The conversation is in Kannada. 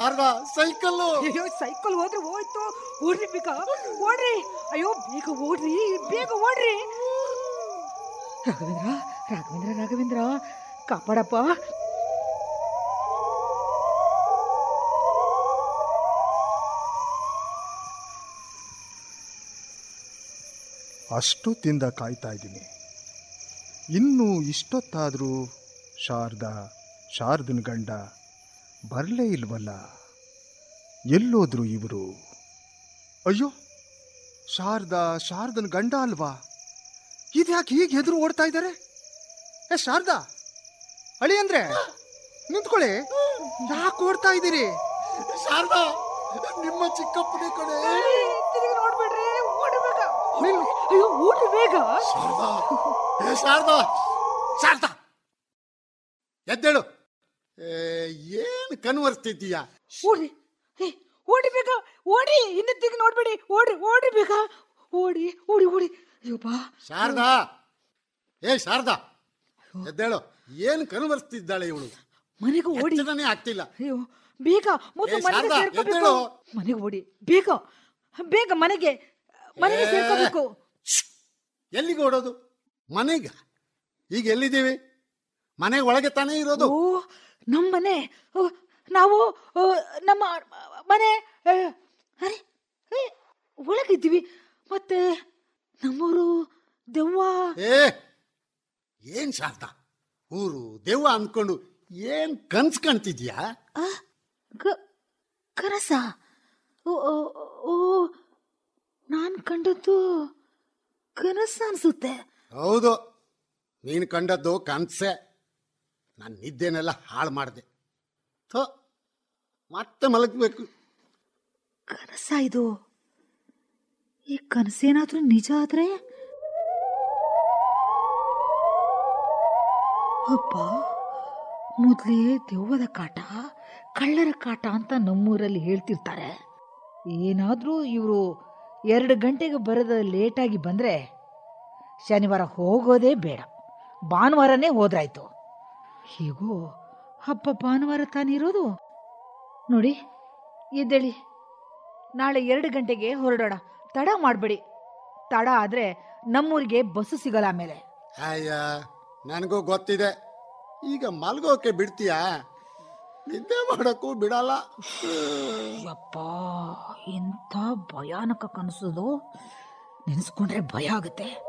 ಶಾರದಾ ಸೈಕಲ್ಲು ಅಯ್ಯೋ ಸೈಕಲ್ ಹೋದ್ರೆ ಹೋಯ್ತು ಓಡ್ರಿ ಬೇಗ ಓಡ್ರಿ ಅಯ್ಯೋ ಬೇಗ ಓಡ್ರಿ ಬೇಗ ಓಡ್ರಿ ರಾಘವೇಂದ್ರ ರಾಘವೇಂದ್ರ ರಾಘವೇಂದ್ರ ಕಾಪಾಡಪ್ಪ ಅಷ್ಟೊತ್ತಿಂದ ಕಾಯ್ತಾ ಇದ್ದೀನಿ ಇನ್ನೂ ಇಷ್ಟೊತ್ತಾದರೂ ಶಾರದಾ ಶಾರದನ ಗಂಡ ಬರಲೇ ಇಲ್ವಲ್ಲ ಎಲ್ಲೋದ್ರು ಇವರು ಅಯ್ಯೋ ಶಾರದಾ ಶಾರದನ ಗಂಡ ಅಲ್ವಾ ಇದ್ಯಾಕೆ ಹೀಗೆ ಎದುರು ಓಡ್ತಾ ಇದ್ದಾರೆ ಏ ಶಾರದಾ ಅಳಿ ಅಂದ್ರೆ ನಿಂತ್ಕೊಳ್ಳಿ ಯಾಕೆ ಓಡ್ತಾ ಇದ್ದೀರಿ ಶಾರದಾ ನಿಮ್ಮ ಚಿಕ್ಕಪ್ಪನೇ ಕಡೆ ತಿರುಗಿ ನೋಡ್ಬೇಡ್ರಿ ಓಡ್ರಿ ಬೇಗ ನಿಲ್ಲು. ಅಯ್ಯೋ ಓಡ್ರಿ ಬೇಗ ಶಾರದಾ ಏ ಶಾರದಾ ಶಾರದಾ ಎದ್ದೇಳು ಏ, ಏನ್ ಕನ್ವರ್ಸ್ತಿದ್ದೀಯ ಓಡ್ರಿ ಏ, ಓಡಿ ಬೇಗ ಓಡಿ ಹಿಂದೆ ತಿರುಗಿ ನೋಡ್ಬೇಡಿ ಓಡ್ರಿ ಓಡ್ರಿ ಬೇಗ ಓಡಿ ಓಡಿ ಓಡಿ ಅಯ್ಯೋ ಬಾ ಶಾರದಾ ಏ ಶಾರದಾ ಎದ್ದೇಳು ಏನ್ ಕನ್ವರ್ಸ್ತಿದ್ದಾಳೆ ಇವಳು ಮನೆಗೆ ಓಡಿ ಎಚ್ಚರನೇ ಆಗ್ತಿಲ್ಲ ಅಯ್ಯೋ ಬೇಗ ಮೊದಲು ಏ, ಮನೆಗೆ ಶಾರದಾ, ಸೇರ್ಕೋಬೇಕು ಎದ್ದೇಳು. ಮನೆಗೆ ಓಡಿ ಬೇಗ ಬೇಗ ಮನೆಗೆ ಮನೆಗೆ ಏ. ಸೇರ್ಕೋಬೇಕು ಎಲ್ಲಿಗೆ ಓಡೋದು ಮನೆಗ ಈಗ ಎಲ್ಲಿದ್ದೀವಿ ಮನೆಗೆ ಒಳಗೆ ತಾನೇ ಇರೋದು ಓ ನಮ್ಮ ಮನೆ ಓ, ನಾವು ಓ, ನಮ್ಮ ಮನೆ ಏ, ಅರೆ ಏ, ಒಳಗಿದ್ದೀವಿ ಮತ್ತೆ ನಮ್ಮೂರು ದೆವ್ವ ಏ ಏನ್ ಶಾರದಾ ಊರು ದೆವ್ವ ಅಂದ್ಕೊಂಡು ಏನ್ ಕನ್ಸ್ ಕಾಣ್ತಿದ್ಯಾ ಆ, ಕ- ಕನಸ ಓ ಓ, ಓ ನಾನ್ ಕಂಡದ್ದು ಕನಸ ಅನ್ಸುತ್ತೆ ಹೌದು ನೀನು ಕಂಡದ್ದು ಕನ್ಸೆ ನಾನು ನಿದ್ದೆನೆಲ್ಲ ಹಾಳು ಮಾಡಿದೆ ಥೋ ಮತ್ತೆ ಮಲಗಬೇಕು ಕನಸ ಇದು ಈ ಕನಸೇನಾದ್ರೂ ನಿಜ ಆದ್ರೆ ಅಪ್ಪ ಮೊದ್ಲೇ ದೆವ್ವದ ಕಾಟ ಕಳ್ಳರ ಕಾಟ ಅಂತ ನಮ್ಮೂರಲ್ಲಿ ಹೇಳ್ತಿರ್ತಾರೆ ಏನಾದ್ರೂ ಇವರು ಎರಡು ಗಂಟೆಗೆ ಬರದ ಲೇಟಾಗಿ ಬಂದ್ರೆ ಶನಿವಾರ ಹೋಗೋದೇ ಬೇಡ ಭಾನುವಾರನೇ ಹೋದ್ರಾಯ್ತು ಹೀಗೂ ಹಬ್ಬ ಭಾನುವಾರ ತಾನಿರೋದು ನೋಡಿ ಎದ್ದೇಳಿ ನಾಳೆ ಎರಡು ಗಂಟೆಗೆ ಹೊರಡೋಣ ತಡ ಮಾಡಬೇಡಿ ತಡ ಆದ್ರೆ ನಮ್ಮೂರಿಗೆ ಬಸ್ಸು ಸಿಗಲ್ಲ ಆಮೇಲೆ ಅಯ್ಯ ನನಗೂ ಗೊತ್ತಿದೆ ಈಗ ಮಲ್ಗೋಕೆ ಬಿಡ್ತೀಯಾ ನಿದ್ದೆ ಮಾಡೋಕ್ಕೂ ಬಿಡಲ್ಲ ಯಪ್ಪ ಎಂಥ ಭಯಾನಕ ಕನಸದು ನೆನೆಸ್ಕೊಂಡ್ರೆ ಭಯ ಆಗುತ್ತೆ